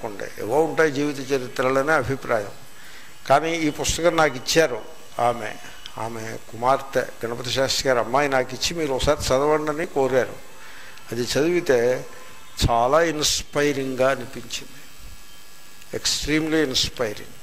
అనుకోండి ఏవో ఉంటాయి జీవిత చరిత్రలనే అభిప్రాయం కానీ ఈ పుస్తకం నాకు ఇచ్చారు ఆమె ఆమె కుమార్తె గణపతి శాస్త్రి గారు అమ్మాయి నాకు ఇచ్చి మీరు ఒకసారి చదవండి అని కోరారు అది చదివితే చాలా ఇన్స్పైరింగ్గా అనిపించింది extremely inspiring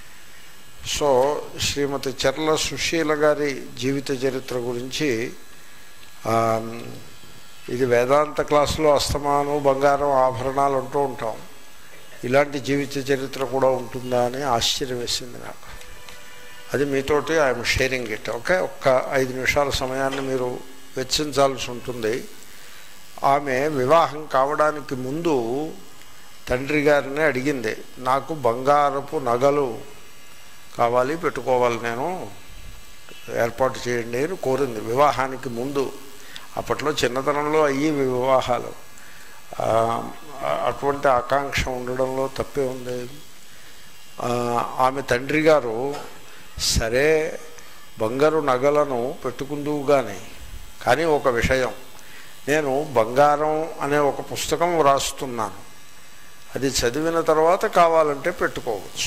so Srimathi Charla Sushila గారి జీవిత చరిత్ర గురించి ఆ, ఇది వేదాంత క్లాసులో అస్తమానం బంగారం ఆభరణాలు అంటూ ఉంటాం ఇలాంటి జీవిత చరిత్ర కూడా ఉంటుందా అని ఆశ్చర్యం వేసింది నాకు అది మీతోటి ఐఎమ్ షేరింగ్ ఇట్ ఓకే ఒక్క ఐదు నిమిషాల సమయాన్ని మీరు వెచ్చించాల్సి ఉంటుంది ఆమె వివాహం కావడానికి ముందు తండ్రి గారిని అడిగింది నాకు బంగారపు నగలు కావాలి పెట్టుకోవాలి నేను ఏర్పాటు చేయండి అని కోరింది వివాహానికి ముందు అప్పట్లో చిన్నతనంలో అయ్యి వివాహాలు ఆ, అటువంటి ఆకాంక్ష ఉండడంలో తప్పే ఉంది ఆ, ఆమె తండ్రి గారు సరే బంగారు నగలను పెట్టుకుందువు కానీ కానీ ఒక విషయం నేను బంగారం అనే ఒక పుస్తకం వ్రాస్తున్నాను అది చదివిన తర్వాత కావాలంటే పెట్టుకోవచ్చు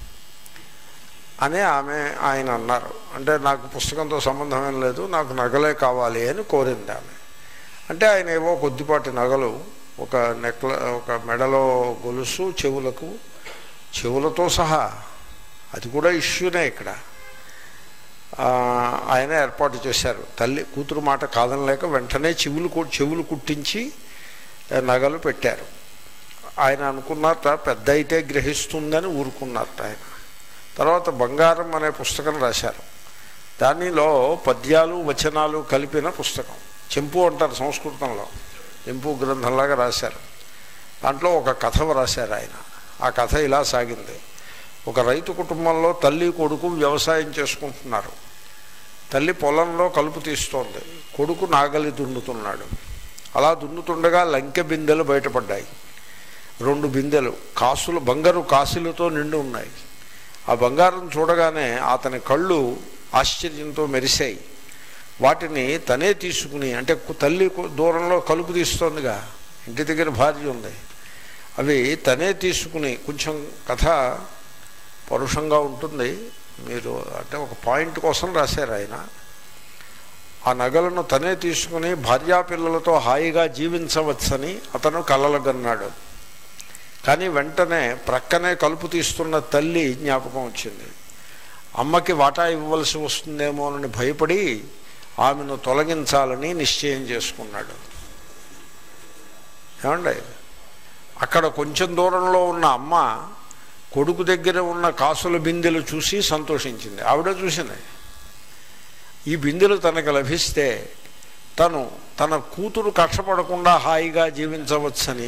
అని ఆమె ఆయన అన్నారు అంటే నాకు పుస్తకంతో సంబంధం ఏం లేదు నాకు నగలే కావాలి అని కోరింది ఆమె అంటే ఆయన ఏవో కొద్దిపాటి నగలు ఒక నెక్ల ఒక మెడలో గొలుసు చెవులకు చెవులతో సహా అది కూడా ఇష్యూనే ఇక్కడ ఆ, ఆయన ఏర్పాటు చేశారు తల్లి కూతురు మాట కాదనలేక వెంటనే చెవులు కు- చెవులు కుట్టించి ఆ, నగలు పెట్టారు ఆయన అనుకున్నారట పెద్ద అయితే గ్రహిస్తుందని ఊరుకున్నారట ఆయన తర్వాత బంగారం అనే పుస్తకం రాశారు దానిలో పద్యాలు వచనాలు కలిపిన పుస్తకం చెంపు అంటారు సంస్కృతంలో చెంపు గ్రంథంలాగా రాశారు దాంట్లో ఒక కథ రాశారు ఆయన ఆ కథ ఇలా సాగింది ఒక రైతు కుటుంబంలో తల్లి కొడుకు వ్యవసాయం చేసుకుంటున్నారు తల్లి పొలంలో కలుపు తీస్తోంది కొడుకు నాగలి దున్నుతున్నాడు అలా దున్నుతుండగా లంకె బిందెలు బయటపడ్డాయి రెండు బిందెలు కాసులు బంగారు కాసులతో నిండి ఉన్నాయి ఆ బంగారం చూడగానే అతని కళ్ళు ఆశ్చర్యంతో మెరిశాయి వాటిని తనే తీసుకుని అంటే కు- తల్లి కు- దూరంలో కలుపు తీస్తోందిగా ఇంటి దగ్గర భార్య ఉంది అవి తనే తీసుకుని కొంచెం కథ పరుషంగా ఉంటుంది మీరు అంటే ఒక పాయింట్ కోసం రాశారు ఆయన ఆ నగలను తనే తీసుకుని భార్యాపిల్లలతో హాయిగా జీవించవచ్చని అతను కలలగన్నాడు కానీ వెంటనే ప్రక్కనే కలుపు తీస్తున్న తల్లి జ్ఞాపకం వచ్చింది అమ్మకి వాటా ఇవ్వవలసి వస్తుందేమోనని భయపడి ఆమెను తొలగించాలని నిశ్చయం చేసుకున్నాడు ఏమండి అక్కడ కొంచెం దూరంలో ఉన్న అమ్మ కొడుకు దగ్గర ఉన్న కాసుల బిందెలు చూసి సంతోషించింది ఆవిడ చూసింది ఈ బిందెలు తనకు లభిస్తే తను తన కూతురు కష్టపడకుండా హాయిగా జీవించవచ్చని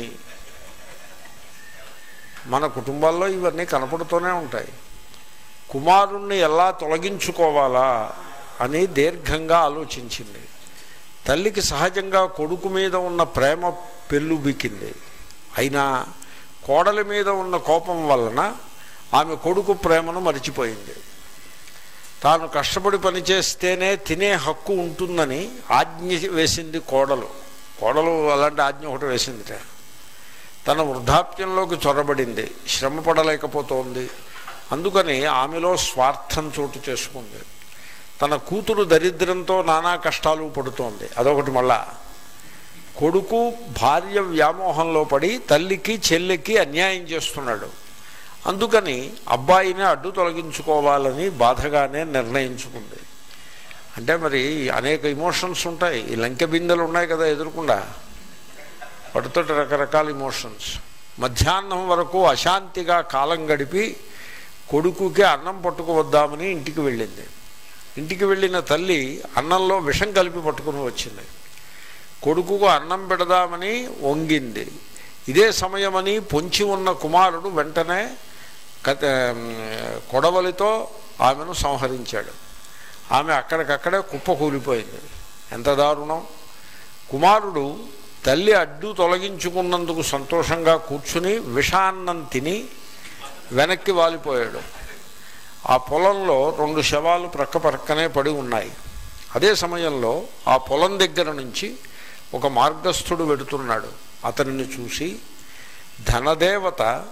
మన కుటుంబాల్లో ఇవన్నీ కనపడుతూనే ఉంటాయి కుమారుణ్ణి ఎలా తొలగించుకోవాలా అని దీర్ఘంగా ఆలోచించింది తల్లికి సహజంగా కొడుకు మీద ఉన్న ప్రేమ పెళ్ళుబిక్కింది అయినా కోడలి మీద ఉన్న కోపం వలన ఆమె కొడుకు ప్రేమను మరిచిపోయింది తాను కష్టపడి పనిచేస్తేనే తినే హక్కు ఉంటుందని ఆజ్ఞ వేసింది కోడలు కోడలు అలాంటి ఆజ్ఞ ఒకటి వేసిందిట తన వృద్ధాప్యంలోకి చొరబడింది శ్రమ పడలేకపోతోంది అందుకని ఆమెలో స్వార్థం చోటు చేసుకుంది తన కూతురు దరిద్రంతో నానా కష్టాలు పడుతోంది అదొకటి మళ్ళా కొడుకు భార్య వ్యామోహంలో పడి తల్లికి చెల్లికి అన్యాయం చేస్తున్నాడు అందుకని అబ్బాయిని అడ్డు తొలగించుకోవాలని బాధగానే నిర్ణయించుకుంది అంటే మరి అనేక ఇమోషన్స్ ఉంటాయి ఈ లంకె బిందెలు ఉన్నాయి కదా ఎదురుకుండా వాటితో రకరకాల ఇమోషన్స్ మధ్యాహ్నం వరకు అశాంతిగా కాలం గడిపి కొడుకుకి అన్నం పట్టుకువద్దామని ఇంటికి వెళ్ళింది ఇంటికి వెళ్ళిన తల్లి అన్నంలో విషం కలిపి పట్టుకుని వచ్చింది కొడుకుకు అన్నం పెడదామని వంగింది ఇదే సమయమని పొంచి ఉన్న కుమారుడు వెంటనే కత కొడవలితో ఆమెను సంహరించాడు ఆమె అక్కడికక్కడే కుప్ప కూలిపోయింది ఎంత దారుణం కుమారుడు తల్లి అడ్డు తొలగించుకున్నందుకు సంతోషంగా కూర్చుని విషాన్నం తిని వెనక్కి వాలిపోయాడు ఆ పొలంలో రెండు శవాలు ప్రక్క ప్రక్కనే పడి ఉన్నాయి అదే సమయంలో ఆ పొలం దగ్గర నుంచి ఒక మార్గస్థుడు వెడుతున్నాడు అతనిని చూసి ధనదేవత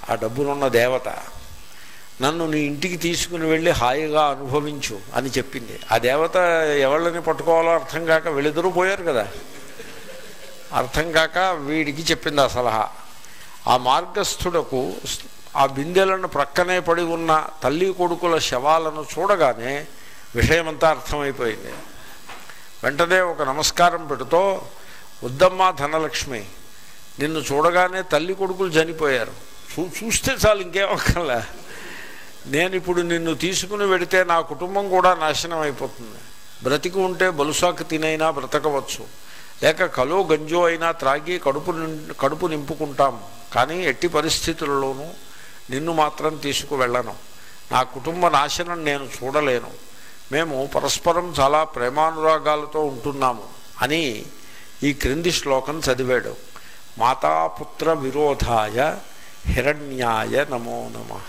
ఆ డబ్బులున్న దేవత నన్ను నీ ఇంటికి తీసుకుని వెళ్ళి హాయిగా అనుభవించు అని చెప్పింది ఆ దేవత ఎవళ్ళని పట్టుకోవాలో అర్థం కాక వెళ్ళిద్దరూ పోయారు కదా అర్థం కాక వీడికి చెప్పింది ఆ సలహా ఆ మార్గస్థుడకు ఆ బిందెలను ప్రక్కనే పడి ఉన్న తల్లి కొడుకుల శవాలను చూడగానే విషయమంతా అర్థమైపోయింది వెంటనే ఒక నమస్కారం పెడుతూ వద్దమ్మా ధనలక్ష్మి నిన్ను చూడగానే తల్లి కొడుకులు చనిపోయారు చూ చూస్తే చాలు ఇంకేమక్కర్లే నేను ఇప్పుడు నిన్ను తీసుకుని వెడితే నా కుటుంబం కూడా నాశనం అయిపోతుంది బ్రతికి ఉంటే బలుసాకు తినైనా బ్రతకవచ్చు లేక కలో గంజో అయినా త్రాగి కడుపు నిం- కడుపు నింపుకుంటాం కానీ ఎట్టి పరిస్థితుల్లోనూ నిన్ను మాత్రం తీసుకువెళ్ళను నా కుటుంబ నాశనం నేను చూడలేను మేము పరస్పరం చాలా ప్రేమానురాగాలతో ఉంటున్నాము అని ఈ క్రింది శ్లోకం చదివాడు మాతాపుత్ర విరోధాయ హిరణ్యాయ నమో నమః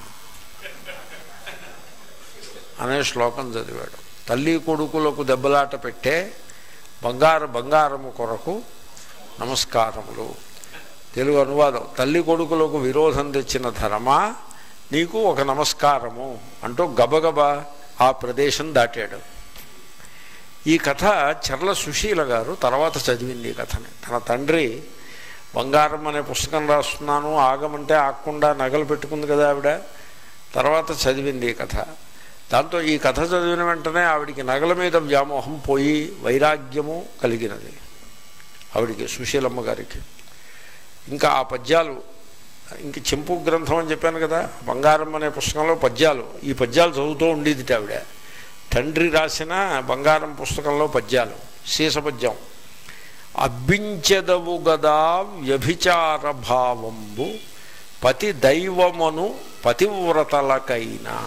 అనే శ్లోకం చదివాడు తల్లి కొడుకులకు దెబ్బలాట పెట్టే బంగారు బంగారము కొరకు నమస్కారములు తెలుగు అనువాదం తల్లి కొడుకులకు విరోధం తెచ్చిన ధర్మా నీకు ఒక నమస్కారము అంటూ గబగబా ఆ ప్రదేశం దాటాడు ఈ కథ చర్ల సుశీల గారు తర్వాత చదివింది ఈ కథని తన తండ్రి బంగారం అనే పుస్తకం రాస్తున్నాను ఆగమంటే ఆగకుండా నగలు పెట్టుకుంది కదా ఆవిడ తర్వాత చదివింది ఈ కథ దాంతో ఈ కథ చదివిన వెంటనే ఆవిడికి నగల మీద వ్యామోహం పోయి వైరాగ్యము కలిగినది ఆవిడికి సుశీలమ్మ గారికి ఇంకా ఆ పద్యాలు ఇంక చెంపు గ్రంథం అని చెప్పాను కదా బంగారం అనే పుస్తకంలో పద్యాలు ఈ పద్యాలు చదువుతూ ఉండేది ఆవిడ తండ్రి రాసిన బంగారం పుస్తకంలో పద్యాలు శీస పద్యం అబ్బించెదవు గదా వ్యభిచార భావంబు పతి దైవమును పతివ్రతలకైనా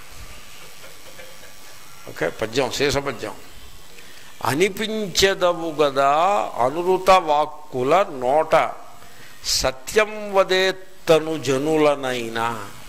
ఓకే పద్యం శేష పద్యం అనిపించెదవు గదా అనురుత వాక్కుల నోట సత్యం వదేత్తను జనులనైనా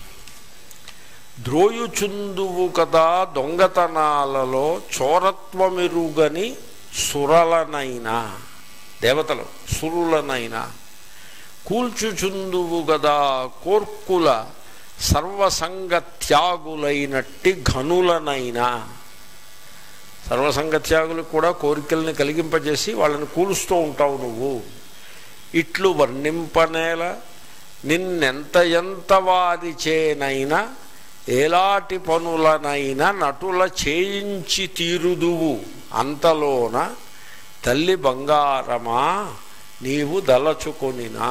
ద్రోయుచుందువు కదా దొంగతనాలలో చోరత్వమెరుగని సురలనైనా దేవతలు సురులనైనా కూల్చుచుందువు గదా కోర్కుల సర్వసంగ త్యాగులైనట్టి ఘనులనైనా సర్వసంగ త్యాగులకు కూడా కోరికల్ని కలిగింపజేసి వాళ్ళని కూలుస్తూ ఉంటావు నువ్వు ఇట్లు వర్ణింపనేల నిన్నెంత ఎంత వారి చేనైనా ఏలాంటి పనులనైనా నటుల చేయించి తీరుదువు అంతలోన తల్లి బంగారమా నీవు దలచుకొనినా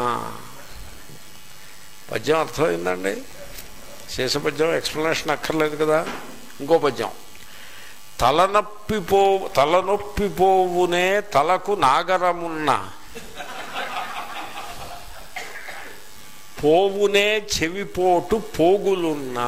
పద్యం అర్థమైందండి శేషపద్యం ఎక్స్ప్లెనేషన్ అక్కర్లేదు కదా ఇంకో పద్యం తలనొప్పిపో తలనొప్పిపోవునే తలకు నాగరమున్న పోవునే చెవిపోటు పోగులున్నా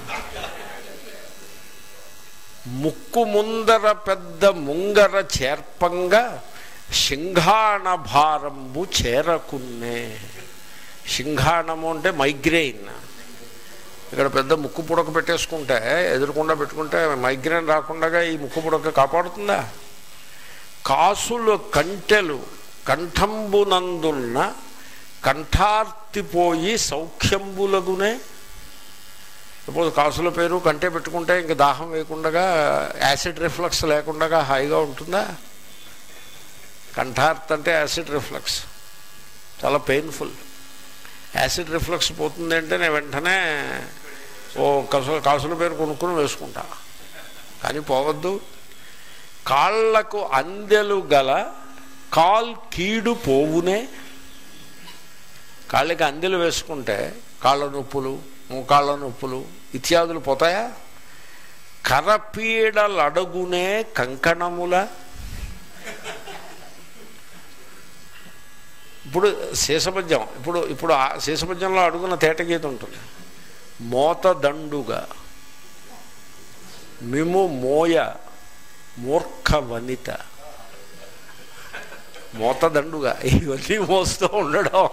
ముక్కు ముందర పెద్ద ముంగర చేర్పంగా సింఘాణ భారంబు చేరకున్నే సింఘాణము అంటే మైగ్రెయిన్ ఇక్కడ పెద్ద ముక్కు పుడక పెట్టేసుకుంటే ఎదురుకుండా పెట్టుకుంటే మైగ్రేన్ రాకుండా ఈ ముక్కు పుడక కాపాడుతుందా కాసుల కంటెలు కంఠంబునందున్న కంఠార్తిపోయి సౌఖ్యంబులగునే ఇప్పుడు కాసుల పేరు కంటే పెట్టుకుంటే ఇంక దాహం వేయకుండా యాసిడ్ రిఫ్లక్స్ లేకుండా హాయిగా ఉంటుందా కంఠార్త్ అంటే యాసిడ్ రిఫ్లక్స్ చాలా పెయిన్ఫుల్ యాసిడ్ రిఫ్లక్స్ పోతుంది అంటే నేను వెంటనే ఓ కసు కాసుల పేరు కొనుక్కుని వేసుకుంటా కానీ పోవద్దు కాళ్లకు అందెలు గల కాల్ కీడు పోవునే కాళ్ళకి అందెలు వేసుకుంటే కాళ్ళ నొప్పులు మోకాళ్ళ నొప్పులు ఇత్యాదులు పోతాయా కరపీడలు అడుగునే కంకణముల ఇప్పుడు శేషపద్యం ఇప్పుడు ఇప్పుడు ఆ శేషపద్యంలో అడుగున తేట గీత ఉంటుంది మోత దండుగా మిము మోయ మూర్ఖ వనిత మోత దండుగా ఇవన్నీ మోస్తూ ఉండడం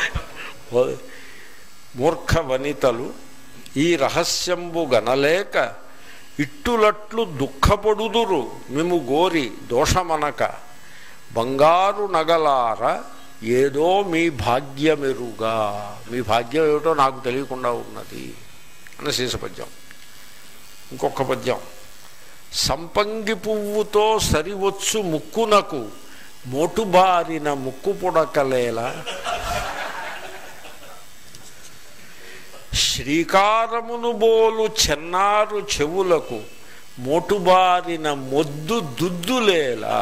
మూర్ఖ వనితలు ఈ రహస్యంబు గనలేక ఇట్టులట్లు దుఃఖపడుదురు మిము గోరి దోషమనక బంగారు నగలార ఏదో మీ భాగ్యమెరుగా మీ భాగ్యం ఏమిటో నాకు తెలియకుండా ఉన్నది అని శీస పద్యం ఇంకొక పద్యం సంపంగి పువ్వుతో సరివచ్చు ముక్కునకు మోటుబారిన ముక్కు పుడకలేలా శ్రీకారమును బోలు చెన్నారు చెవులకు మోటుబారిన మొద్దు దుద్దులేలా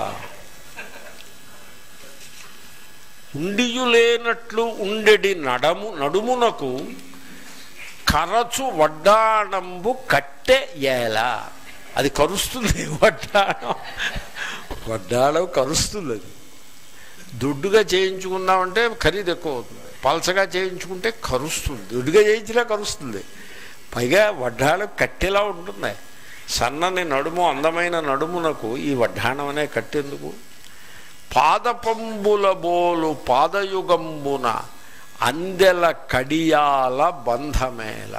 ఉండియులేనట్లు ఉండెడి నడము నడుమునకు కరచు వడ్డాణంబు కట్టె ఏలా అది కరుస్తుంది వడ్డాణం వడ్డాణం కరుస్తుంది అది దుడ్డుగా చేయించుకున్నామంటే ఖరీదు ఎక్కువ అవుతుంది పలసగా చేయించుకుంటే కరుస్తుంది దుడ్డుగా చేయించినా కరుస్తుంది పైగా వడ్డాణం కట్టెలా ఉంటుంది సన్నని నడుము అందమైన నడుమునకు ఈ వడ్డాణం అనే కట్టెందుకు పాదపంబుల బోలు పాదయుగంబున అందెల కడియాల బంధమేల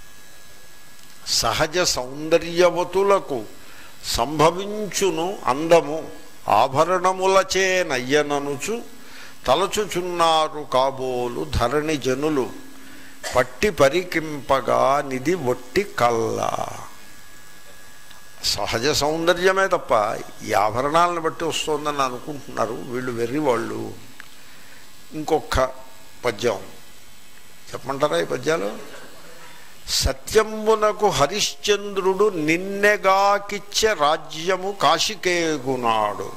సహజ సౌందర్యవతులకు సంభవించును అందము ఆభరణములచే నయ్యననుచు తలచుచున్నారు కాబోలు ధరణి జనులు పట్టి పరికింపగా నిధి ఒట్టి కల్లా సహజ సౌందర్యమే తప్ప ఈ ఆభరణాలను బట్టి వస్తుందని అనుకుంటున్నారు వీళ్ళు వెర్రి వాళ్ళు ఇంకొక పద్యం చెప్పమంటారా ఈ పద్యాలు సత్యంబునకు హరిశ్చంద్రుడు నిన్నెగాకిచ్చే రాజ్యము కాశికేగునాడు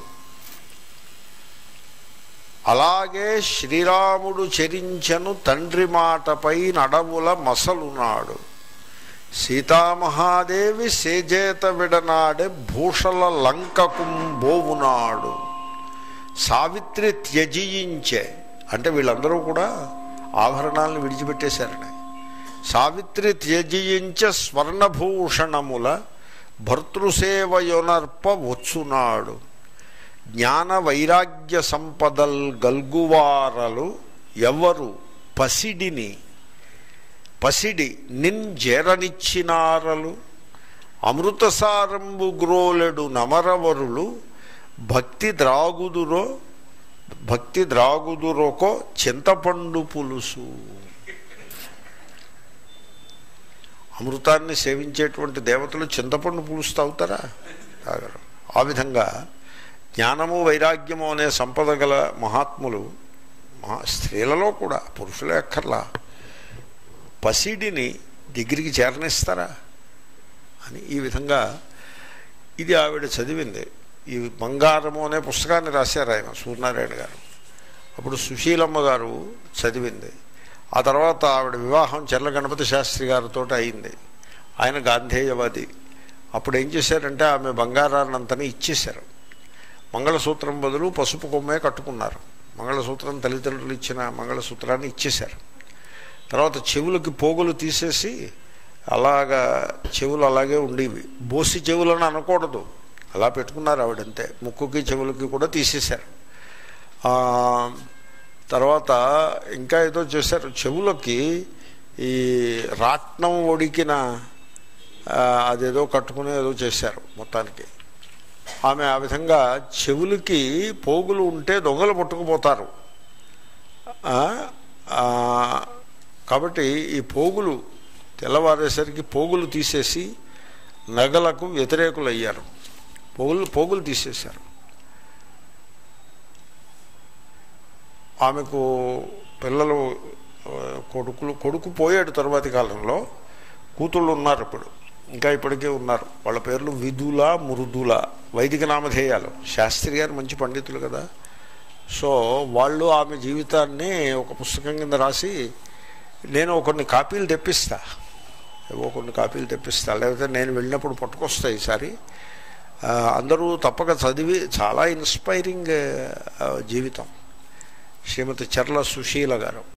అలాగే శ్రీరాముడు చెరించను తండ్రి మాటపై నడవుల మసలునాడు సీతామహాదేవి సేజేత విడనాడే భూషల లంకకుం బోవునాడు సావిత్రి త్యజించే అంటే వీళ్ళందరూ కూడా ఆభరణాలను విడిచిపెట్టేశారని సావిత్రి త్యజించ స్వర్ణభూషణముల భర్తృసేవయొనర్ప వచ్చునాడు జ్ఞాన వైరాగ్య సంపదల్ గల్గువారలు ఎవరు పసిడిని పసిడి నింజేరనిచ్చినారలు అమృతసారంబు గ్రోలెడు నమరవరులు భక్తి ద్రాగుదురో భక్తి ద్రాగుదురొకో చింతపండు పులుసు అమృతాన్ని సేవించేటువంటి దేవతలు చింతపండు పులుసు తాగుతారా తాగరు ఆ విధంగా జ్ఞానము వైరాగ్యము అనే సంపద గల మహాత్ములు మహా స్త్రీలలో కూడా పురుషులే అక్కర్లా పసిడిని దగ్గరికి చేరనిస్తారా అని ఈ విధంగా ఇది ఆవిడ చదివింది ఈ బంగారము అనే పుస్తకాన్ని రాశారు ఆయన సూర్యనారాయణ గారు అప్పుడు సుశీలమ్మ గారు చదివింది ఆ తర్వాత ఆవిడ వివాహం చెర్ల గణపతి శాస్త్రి గారితో అయింది ఆయన గాంధేయవాది అప్పుడు ఏం చేశారంటే ఆమె బంగారాన్నంతని ఇచ్చేశారు మంగళసూత్రం బదులు పసుపు కొమ్మే కట్టుకున్నారు మంగళసూత్రం తల్లిదండ్రులు ఇచ్చిన మంగళసూత్రాన్ని ఇచ్చేశారు తర్వాత చెవులకి పోగులు తీసేసి అలాగా చెవులు అలాగే ఉండేవి బోసి చెవులను అనకూడదు అలా పెట్టుకున్నారు ఆవిడంతే ముక్కుకి చెవులకి కూడా తీసేశారు తర్వాత ఇంకా ఏదో చేశారు చెవులకి ఈ రాట్నం ఒడికిన అదేదో కట్టుకుని ఏదో చేశారు మొత్తానికి ఆమె ఆ విధంగా చెవులకి పోగులు ఉంటే దొంగలు పట్టుకుపోతారు కాబట్టి ఈ పోగులు తెల్లవారేసరికి పోగులు తీసేసి నగలకు వ్యతిరేకులు అయ్యారు పోగులు పోగులు తీసేశారు ఆమెకు పిల్లలు కొడుకులు కొడుకు పోయాడు తరువాతి కాలంలో కూతుళ్ళు ఉన్నారు ఇప్పుడు ఇంకా ఇప్పటికే ఉన్నారు వాళ్ళ పేర్లు విధుల మృదుల వైదిక నామధేయాలు శాస్త్రి గారు మంచి పండితులు కదా సో వాళ్ళు ఆమె జీవితాన్ని ఒక పుస్తకం కింద రాసి నేను కొన్ని కాపీలు తెప్పిస్తా ఏవో కొన్ని కాపీలు తెప్పిస్తా లేకపోతే నేను వెళ్ళినప్పుడు పట్టుకొస్తా ఈసారి అందరూ తప్పక చదివి చాలా ఇన్స్పైరింగ్ జీవితం శ్రీమతి చర్ల సుశీల గారు